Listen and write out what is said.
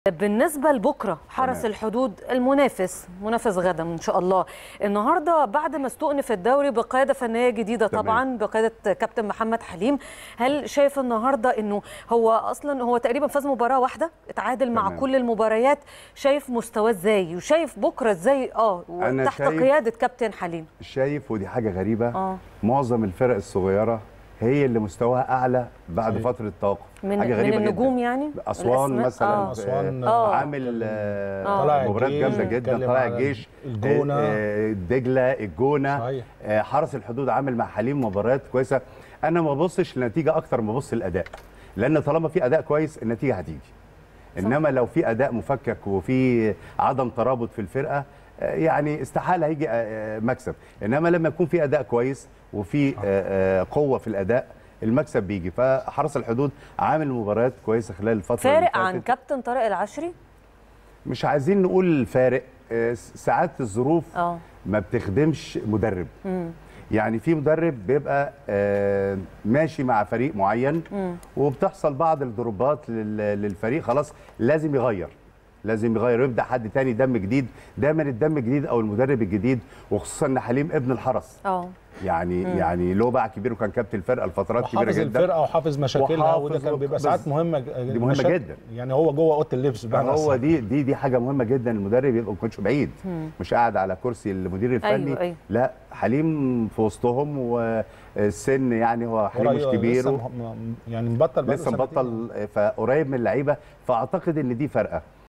بالنسبة لبكرة حرس تمام. الحدود المنافس منافس غدا إن شاء الله النهاردة بعد ما استؤنف الدوري بقيادة فنية جديدة تمام. طبعا بقيادة كابتن محمد حليم هل شايف النهاردة إنه هو أصلا هو تقريبا فاز مباراة واحدة اتعادل مع تمام. كل المباريات شايف مستواه إزاي وشايف بكرة إزاي اه أنا تحت شايف- قيادة كابتن حليم شايف ودي حاجه غريبه اه معظم الفرق الصغيره هي اللي مستواها اعلى بعد صحيح. فتره توقف من حاجه من غريبه النجوم جدا. يعني اسوان الأسماء؟ مثلا آه. أسوان، آه، آه. عامل آه، طلائع مباريات الجيش، جامده جدا بيتكلم طلائع على الجيش الجونة. آه، آه، دجله الجونه صحيح. آه، حرس الحدود عامل مع حليم مباريات كويسه انا ما ببصش للنتيجه اكتر ما ببص للاداء لان طالما في اداء كويس النتيجه هتيجي انما لو في اداء مفكك وفي عدم ترابط في الفرقه آه، يعني استحاله هيجي آه، آه، مكسب انما لما يكون في اداء كويس وفي آه، آه، قوه في الاداء المكسب بيجي فحرس الحدود عامل مباريات كويسه خلال الفتره اللي فارق عن فاتت. كابتن طارق العشري مش عايزين نقول فارق آه، ساعات الظروف اه ما بتخدمش مدرب مم. يعني في مدرب بيبقى آه، ماشي مع فريق معين مم. وبتحصل بعض الضربات لل- للفريق خلاص لازم يغير لازم يغير ويبدا حد تاني دم جديد دايما الدم الجديد او المدرب الجديد وخصوصا ان حليم ابن الحرس اه يعني يعني له باع كبير وكان كابتن الفرقه لفترات كبيره وحافظ جدا الفرقه وحافظ مشاكلها وحافظ وده كان وك- بيبقى ساعات بس- مهمه دي مهمة مشاكل- جدا. يعني هو جوه اوضه اللبس بمعنى هو أصح. دي دي دي حاجه مهمه جدا المدرب يبقى ما يكونش بعيد مش قاعد على كرسي المدير الفني أيوة، أيوة. لا حليم في وسطهم والسن يعني هو حليم مش قريب- كبير لسه و- م- م- يعني مبطل بقاله لسه سنتين. مبطل فقريب من اللعيبه فاعتقد ان دي فرقه